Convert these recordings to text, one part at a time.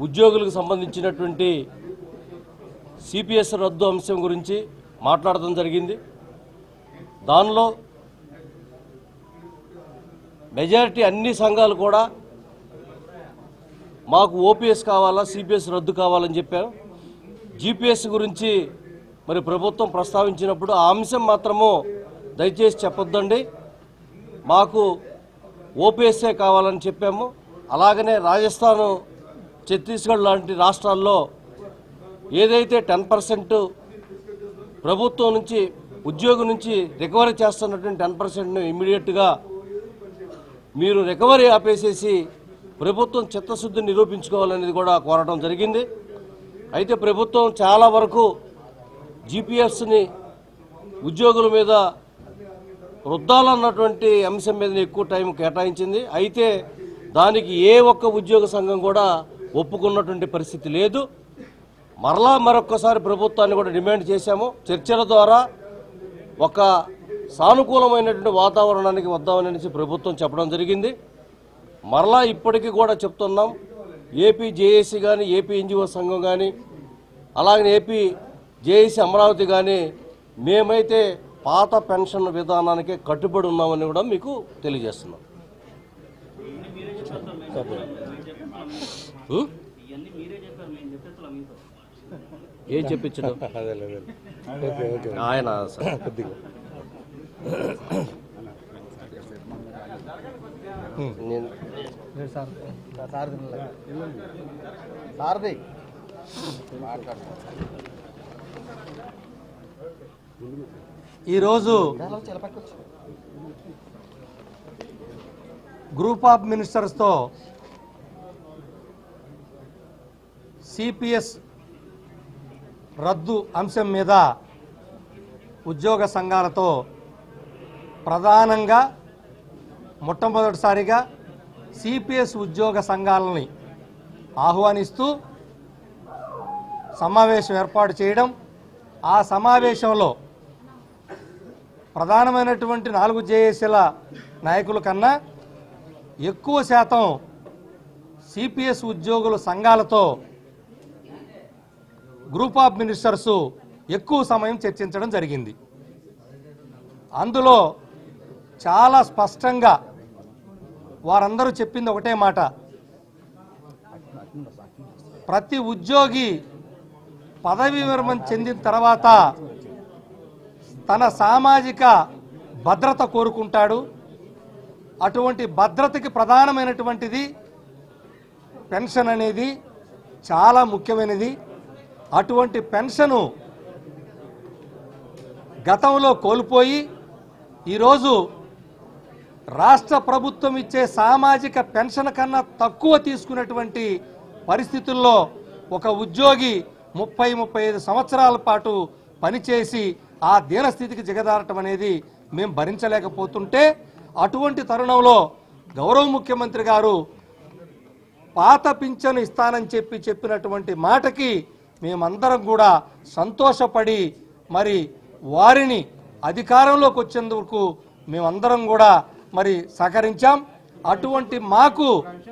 ఉద్యోగులకు సంబంధించినటువంటి సిపిఎస్ రద్దు అంశం గురించి మాట్లాడడం జరిగింది దానిలో మెజారిటీ అన్ని సంఘాలు కూడా మాకు ఓపీఎస్ కావాలా సిపిఎస్ రద్దు కావాలని చెప్పారు జీపీఎస్ గురించి మరి ప్రభుత్వం ప్రస్తావించినప్పుడు ఆ అంశం మాత్రము దయచేసి చెప్పొద్దండి మాకు ఓపీఎస్ఏ కావాలని చెప్పాము అలాగనే రాజస్థాన్ ఛత్తీస్గఢ్ లాంటి రాష్ట్రాల్లో ఏదైతే టెన్ పర్సెంట్ ప్రభుత్వం నుంచి ఉద్యోగం నుంచి రికవరీ చేస్తున్నటువంటి టెన్ పర్సెంట్ను ఇమ్మీడియట్గా మీరు రికవరీ ఆపేసేసి ప్రభుత్వం చిత్తశుద్ధి నిరూపించుకోవాలనేది కూడా కోరడం జరిగింది అయితే ప్రభుత్వం చాలా వరకు జీపీఎఫ్స్ని ఉద్యోగుల మీద రుద్దాలన్నటువంటి అంశం మీద ఎక్కువ టైం కేటాయించింది అయితే దానికి ఏ ఒక్క ఉద్యోగ సంఘం కూడా ఒప్పుకున్నటువంటి పరిస్థితి లేదు మరలా మరొక్కసారి ప్రభుత్వాన్ని కూడా డిమాండ్ చేశాము చర్చల ద్వారా ఒక సానుకూలమైనటువంటి వాతావరణానికి వద్దామనేసి ప్రభుత్వం చెప్పడం జరిగింది మరలా ఇప్పటికీ కూడా చెప్తున్నాం ఏపీ జేఏసీ కానీ ఏపీ ఎన్జిఓ సంఘం కానీ అలాగే ఏపీ జేఏసీ అమరావతి కానీ మేమైతే పాత పెన్షన్ విధానానికే కట్టుబడి ఉన్నామని కూడా మీకు తెలియజేస్తున్నాం ఉం? ఏం చెప్పించడం అదేలే అదేలే ఓకే ఓకే ఆయన సార్. కొద్దిగా నేను సారథి ఈరోజు గ్రూప్ ఆఫ్ మినిస్టర్స్తో సిపిఎస్ రద్దు అంశం మీద ఉద్యోగ సంఘాలతో ప్రధానంగా మొట్టమొదటిసారిగా సిపిఎస్ ఉద్యోగ సంఘాలని ఆహ్వానిస్తూ సమావేశం ఏర్పాటు చేయడం ఆ సమావేశంలో ప్రధానమైనటువంటి నాలుగు జేఏసీల నాయకుల కన్నా ఎక్కువ శాతం సిపిఎస్ ఉద్యోగుల సంఘాలతో గ్రూప్ ఆఫ్ మినిస్టర్స్ ఎక్కువ సమయం చర్చించడం జరిగింది అందులో చాలా స్పష్టంగా వారందరూ చెప్పింది ఒకటే మాట ప్రతి ఉద్యోగి పదవి విరమణ చెందిన తర్వాత తన సామాజిక భద్రత కోరుకుంటాడు అటువంటి భద్రతకి ప్రధానమైనటువంటిది పెన్షన్ అనేది చాలా ముఖ్యమైనది అటువంటి పెన్షను గతంలో కోల్పోయి ఈరోజు రాష్ట్ర ప్రభుత్వం ఇచ్చే సామాజిక పెన్షన్ కన్నా తక్కువ తీసుకున్నటువంటి పరిస్థితుల్లో ఒక ఉద్యోగి ముప్పై ముప్పై ఐదు సంవత్సరాల పాటు పనిచేసి ఆ దీనస్థితికి దిగదారటం అనేది మేము భరించలేకపోతుంటే అటువంటి తరుణంలో గౌరవ ముఖ్యమంత్రి గారు పాత పింఛను ఇస్తానని చెప్పి చెప్పినటువంటి మాటకి మేమందరం కూడా సంతోషపడి మరి వారిని అధికారంలోకి వచ్చేందుకు మేమందరం కూడా మరి సహకరించాం అటువంటి మాకు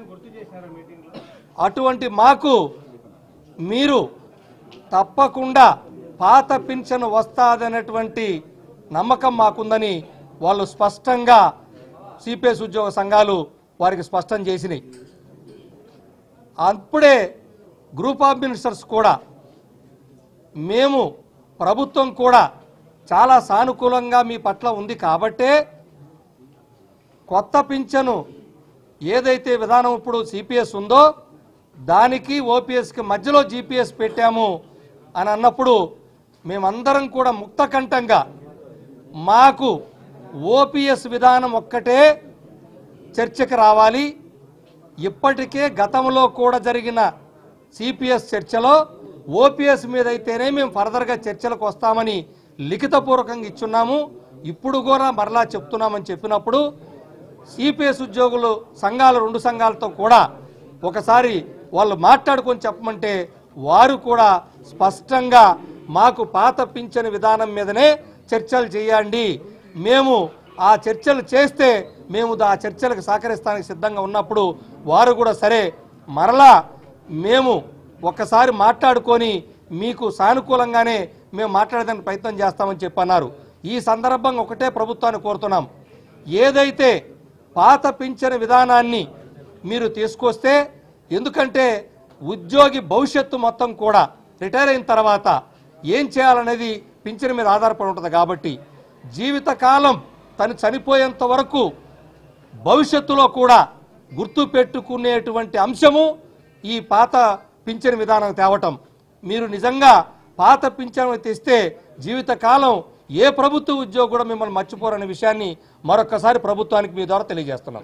అటువంటి మాకు మీరు తప్పకుండా పాత పింఛను వస్తాదనేటువంటి నమ్మకం మాకుందని వాళ్ళు స్పష్టంగా సిపిఎస్ ఉద్యోగ సంఘాలు వారికి స్పష్టం చేసినాయి అప్పుడే గ్రూప్ ఆఫ్ మినిస్టర్స్ కూడా మేము ప్రభుత్వం కూడా చాలా సానుకూలంగా మీ పట్ల ఉంది కాబట్టే కొత్త పింఛను ఏదైతే విధానం ఇప్పుడు సిపిఎస్ ఉందో దానికి ఓపీఎస్కి మధ్యలో జీపీఎస్ పెట్టాము అని అన్నప్పుడు మేమందరం కూడా ముక్తకంఠంగా మాకు ఓపీఎస్ విధానం ఒక్కటే చర్చకు రావాలి ఇప్పటికే గతంలో కూడా జరిగిన సిపిఎస్ చర్చలో ఓపీఎస్ మీద అయితేనే మేము ఫర్దర్గా చర్చలకు వస్తామని లిఖితపూర్వకంగా ఇచ్చున్నాము ఇప్పుడు కూడా మరలా చెప్తున్నామని చెప్పినప్పుడు సిపిఎస్ ఉద్యోగులు సంఘాలు రెండు సంఘాలతో కూడా ఒకసారి వాళ్ళు మాట్లాడుకొని చెప్పమంటే వారు కూడా స్పష్టంగా మాకు పాత పింఛను విధానం మీదనే చర్చలు చేయండి మేము ఆ చర్చలు చేస్తే మేము ఆ చర్చలకు సహకరిస్తానికి సిద్ధంగా ఉన్నప్పుడు వారు కూడా సరే మరలా మేము ఒక్కసారి మాట్లాడుకొని మీకు సానుకూలంగానే మేము మాట్లాడడానికి ప్రయత్నం చేస్తామని చెప్పన్నారు ఈ సందర్భంగా ఒకటే ప్రభుత్వాన్ని కోరుతున్నాం ఏదైతే పాత పింఛన్ విధానాన్ని మీరు తీసుకొస్తే ఎందుకంటే ఉద్యోగి భవిష్యత్తు మొత్తం కూడా రిటైర్ అయిన తర్వాత ఏం చేయాలనేది పింఛన్ మీద ఆధారపడి ఉంటుంది కాబట్టి జీవితకాలం తను చనిపోయేంత వరకు భవిష్యత్తులో కూడా గుర్తు పెట్టుకునేటువంటి అంశము ఈ పాత పింఛన్ విధానం తేవటం మీరు నిజంగా పాత పింఛన్ తెస్తే జీవితకాలం ఏ ప్రభుత్వ ఉద్యోగి కూడా మిమ్మల్ని మర్చిపోరనే విషయాన్ని మరొకసారి ప్రభుత్వానికి మీ ద్వారా తెలియజేస్తున్నాం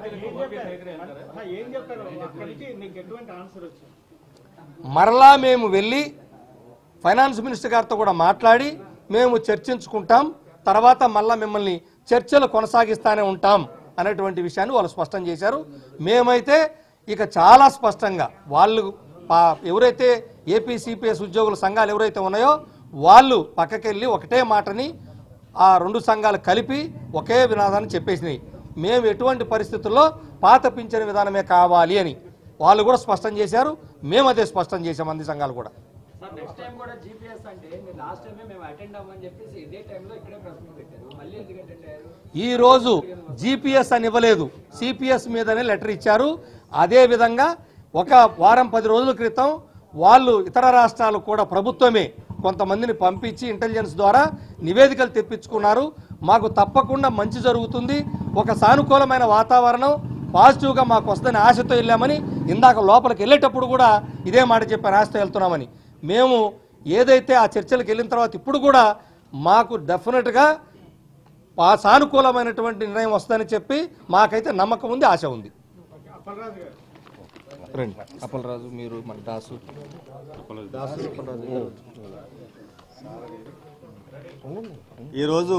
ఏం చెప్పారు అక్కడి నుంచి నీకు ఎటువంటి ఆన్సర్ వచ్చింది మరలా మేము వెళ్ళి ఫైనాన్స్ మినిస్టర్ గారితో కూడా మాట్లాడి మేము చర్చించుకుంటాం తర్వాత మళ్ళా మిమ్మల్ని చర్చలు కొనసాగిస్తానే ఉంటాం అనేటువంటి విషయాన్ని వాళ్ళు స్పష్టం చేశారు మేమైతే ఇక చాలా స్పష్టంగా వాళ్ళు పా- ఎవరైతే ఏపీ సిపిఎస్ ఉద్యోగుల సంఘాలు ఎవరైతే ఉన్నాయో వాళ్ళు పక్కకెళ్ళి ఒకటే మాటని ఆ రెండు సంఘాలు కలిపి ఒకే వినాదాన్ని చెప్పేసినాయి మేము ఎటువంటి పరిస్థితుల్లో పాత పింఛన్ విధానమే కావాలి అని వాళ్ళు కూడా స్పష్టం చేశారు మేము అదే స్పష్టం చేశాం అన్ని సంఘాలు కూడా సార్ నెక్స్ట్ టైం కూడా జీపీఎస్ అంటే మీరు లాస్ట్ టైమే మేము అటెండ్ అవ్వమని చెప్పేసి ఇదే టైంలో ఇక్కడే ప్రశ్న పెట్టారు మళ్ళీ ఎందుకు అటెండ్ అయ్యారు ఈ రోజు జీపీఎస్ అని ఇవ్వలేదు సిపిఎస్ మీదనే లెటర్ ఇచ్చారు అదే విధంగా ఒక వారం పది రోజుల క్రితం వాళ్ళు ఇతర రాష్ట్రాలు కూడా ప్రభుత్వమే కొంతమందిని పంపించి ఇంటెలిజెన్స్ ద్వారా నివేదికలు తెప్పించుకున్నారు మాకు తప్పకుండా మంచి జరుగుతుంది ఒక సానుకూలమైన వాతావరణం పాజిటివ్గా మాకు వస్తుందని ఆశతో వెళ్ళామని ఇందాక లోపలికి వెళ్ళేటప్పుడు కూడా ఇదే మాట చెప్పాను ఆశతో వెళ్తున్నామని మేము ఏదైతే ఆ చర్చలకు వెళ్ళిన తర్వాత ఇప్పుడు కూడా మాకు డెఫినెట్గా పా- సానుకూలమైనటువంటి నిర్ణయం వస్తుందని చెప్పి మాకైతే నమ్మకం ఉంది ఆశ ఉంది అప్పలరాజు గారు రండి అప్పలరాజు మీరు మన దాసు ఈరోజు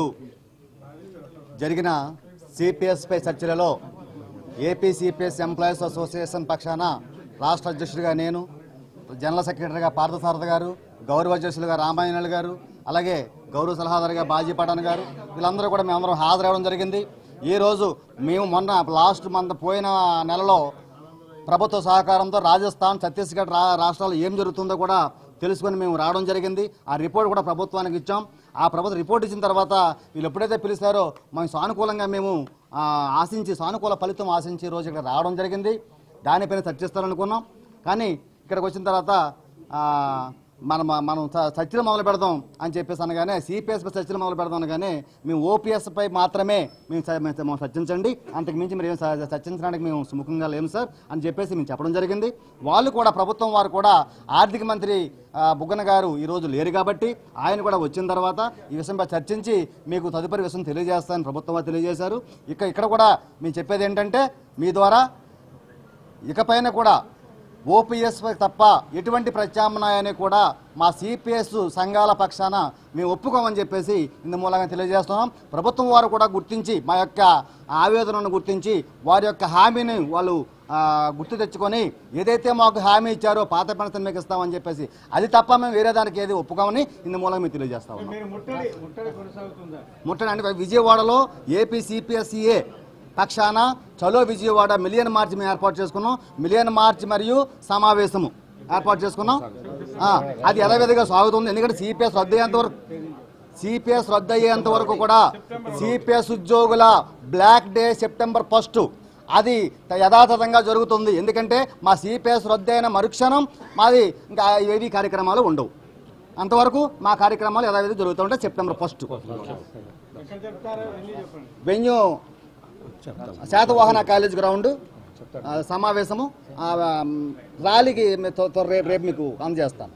జరిగిన సిపిఎస్పై చర్చలలో ఏపీ సిపిఎస్ ఎంప్లాయీస్ అసోసియేషన్ పక్షాన రాష్ట్ర అధ్యక్షుడిగా నేను జనరల్ సెక్రటరీగా పార్థసారథి గారు గౌరవ అధ్యక్షులుగా రామాయణులు గారు అలాగే గౌరవ సలహాదారుగా బాజీ పఠాన్ గారు వీళ్ళందరూ కూడా మేమందరం హాజరవడం జరిగింది ఈరోజు మేము మొన్న లాస్ట్ మంత్ పోయిన నెలలో ప్రభుత్వ సహకారంతో రాజస్థాన్ ఛత్తీస్గఢ్ రా రాష్ట్రాల్లో ఏం జరుగుతుందో కూడా తెలుసుకొని మేము రావడం జరిగింది ఆ రిపోర్ట్ కూడా ప్రభుత్వానికి ఇచ్చాం ఆ ప్రభుత్వం రిపోర్ట్ ఇచ్చిన తర్వాత వీళ్ళు ఎప్పుడైతే పిలిచారో మేము సానుకూలంగా మేము ఆ, ఆశించి సానుకూల ఫలితం ఆశించి ఈ రోజు ఇక్కడ రావడం జరిగింది దానిపైన చర్చిస్తారనుకున్నాం కానీ ఇక్కడికి వచ్చిన తర్వాత ఆ, మనం మనం చ- చర్చలు మొదలు పెడదాం అని చెప్పేసి అనగానే సిపిఎస్ పై చర్చలు మొదలు పెడదాం అనగానే మేము ఓపీఎస్ పై మాత్రమే మేము చ- మేము చ- చర్చించండి అంతకు మించి మీరు ఏం చ- చర్చించడానికి మేము సుముఖంగా లేము సార్ అని చెప్పేసి మేము చెప్పడం జరిగింది వాళ్ళు కూడా ప్రభుత్వం వారు కూడా ఆర్థిక మంత్రి ఆ, బుగ్గన గారు ఈరోజు లేరు కాబట్టి ఆయన కూడా వచ్చిన తర్వాత ఈ విషయంపై చర్చించి మీకు తదుపరి విషయం తెలియజేస్తానని ప్రభుత్వం వారు తెలియజేశారు ఇక ఇక్కడ కూడా మేము చెప్పేది ఏంటంటే మీ ద్వారా ఇకపైన కూడా ఓపీఎస్ తప్ప ఎటువంటి ప్రత్యామ్నాయాన్ని కూడా మా సిపిఎస్ సంఘాల పక్షాన మేము ఒప్పుకోమని చెప్పేసి ఇందు మూలంగా తెలియజేస్తున్నాం ప్రభుత్వం వారు కూడా గుర్తించి మా యొక్క ఆవేదనను గుర్తించి వారి యొక్క హామీని వాళ్ళు ఆ, గుర్తు తెచ్చుకొని ఏదైతే మాకు హామీ ఇచ్చారో పాత పెన్షన్ మీకు ఇస్తామని చెప్పేసి అది తప్ప మేము వేరే దానికి ఏది ఒప్పుకోమని ఇందు మూలంగా మేము తెలియజేస్తా ఉన్నాం మీరు ముట్టడి ముట్టడి కొనసాగుతుందా ముట్టడి అంటే విజయవాడలో ఏపీ సిపిఎస్ఈఏ పక్షాన చలో విజయవాడ మిలియన్ మార్చ్ మేము ఏర్పాటు చేసుకున్నాం మిలియన్ మార్చ్ మరియు సమావేశము ఏర్పాటు చేసుకున్నాం ఆ, అది యథావిధిగా సాగుతుంది ఎందుకంటే సిపిఎస్ రద్దు అయ్యేంత వరకు సిపిఎస్ రద్దు అయ్యేంత వరకు కూడా సిపిఎస్ ఉద్యోగుల బ్లాక్ డే సెప్టెంబర్ ఫస్ట్ అది యథాతథంగా జరుగుతుంది ఎందుకంటే మా సిపిఎస్ రద్దు అయిన మరుక్షణం మాది ఇంకా ఏవి కార్యక్రమాలు ఉండవు అంతవరకు మా కార్యక్రమాలు యథావిధి జరుగుతూ ఉంటాయి సెప్టెంబర్ ఫస్ట్ ఎక్కడ చెప్తారో వెళ్ళి చెప్పండి వెన్యూ శాతవాహన కాలేజ్ గ్రౌండ్ ఆ, సమావేశము ఆ, మ్, ర్యాలీకి మీ- త్వ- త్వర- రేపు రేపు మీకు అందజేస్తాను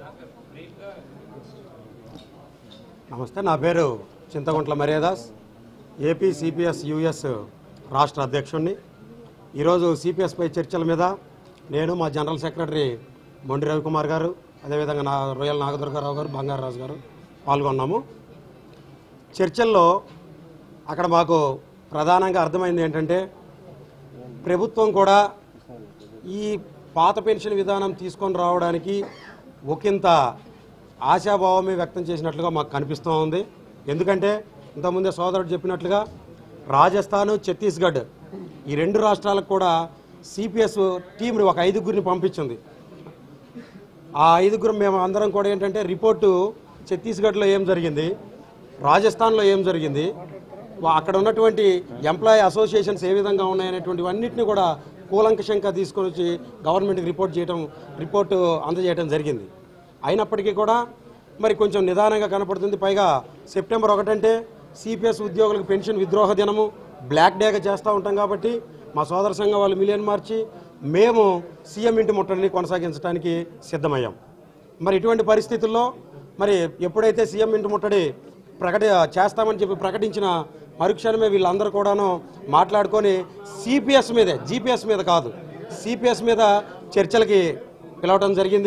నమస్తే నా పేరు Chintaguntla Maryadas AP CPS US రాష్ట్ర అధ్యక్షుడిని ఈరోజు సిపిఎస్పై చర్చల మీద నేను మా జనరల్ సెక్రటరీ మొండి రవికుమార్ గారు అదేవిధంగా నా రొయ్యల నాగదుర్గారావు గారు బంగారాజు గారు పాల్గొన్నాము చర్చల్లో అక్కడ మాకు ప్రధానంగా అర్థమైంది ఏంటంటే ప్రభుత్వం కూడా ఈ పాత పెన్షన్ విధానం తీసుకొని రావడానికి ఒకంత ఆశాభావమే వ్యక్తం చేసినట్లుగా మాకు కనిపిస్తూ ఉంది ఎందుకంటే ఇంతకుముందే సోదరుడు చెప్పినట్లుగా రాజస్థాన్ ఛత్తీస్గఢ్ ఈ రెండు రాష్ట్రాలకు కూడా సిపిఎస్ టీంని ఒక ఐదుగురిని పంపించింది ఆ ఐదుగురు మేము అందరం కూడా ఏంటంటే రిపోర్టు ఛత్తీస్గఢ్లో ఏం జరిగింది రాజస్థాన్లో ఏం జరిగింది వా- అక్కడ ఉన్నటువంటి ఎంప్లాయీ అసోసియేషన్స్ ఏ విధంగా ఉన్నాయనేటువంటివి అన్నింటినీ కూడా కూలంకషంగా తీసుకొని వచ్చి గవర్నమెంట్కి రిపోర్ట్ చేయడం రిపోర్టు అందజేయడం జరిగింది అయినప్పటికీ కూడా మరి కొంచెం నిదానంగా కనపడుతుంది పైగా సెప్టెంబర్ ఒకటంటే సిపిఎస్ ఉద్యోగులకు పెన్షన్ విద్రోహ దినము బ్లాక్ డేగా చేస్తూ ఉంటాం కాబట్టి మా సోదర సంఘం వాళ్ళు మిలియన్ మార్చి మేము సీఎం ఇంటి ముట్టడిని కొనసాగించడానికి సిద్ధమయ్యాం మరి ఇటువంటి పరిస్థితుల్లో మరి ఎప్పుడైతే సీఎం ఇంటి ముట్టడి ప్రకట చేస్తామని చెప్పి ప్రకటించిన మరుక్షణమే వీళ్ళందరూ కూడాను మాట్లాడుకొని సిపిఎస్ మీదే జీపీఎస్ మీద కాదు సిపిఎస్ మీద చర్చలకి పిలవటం జరిగింది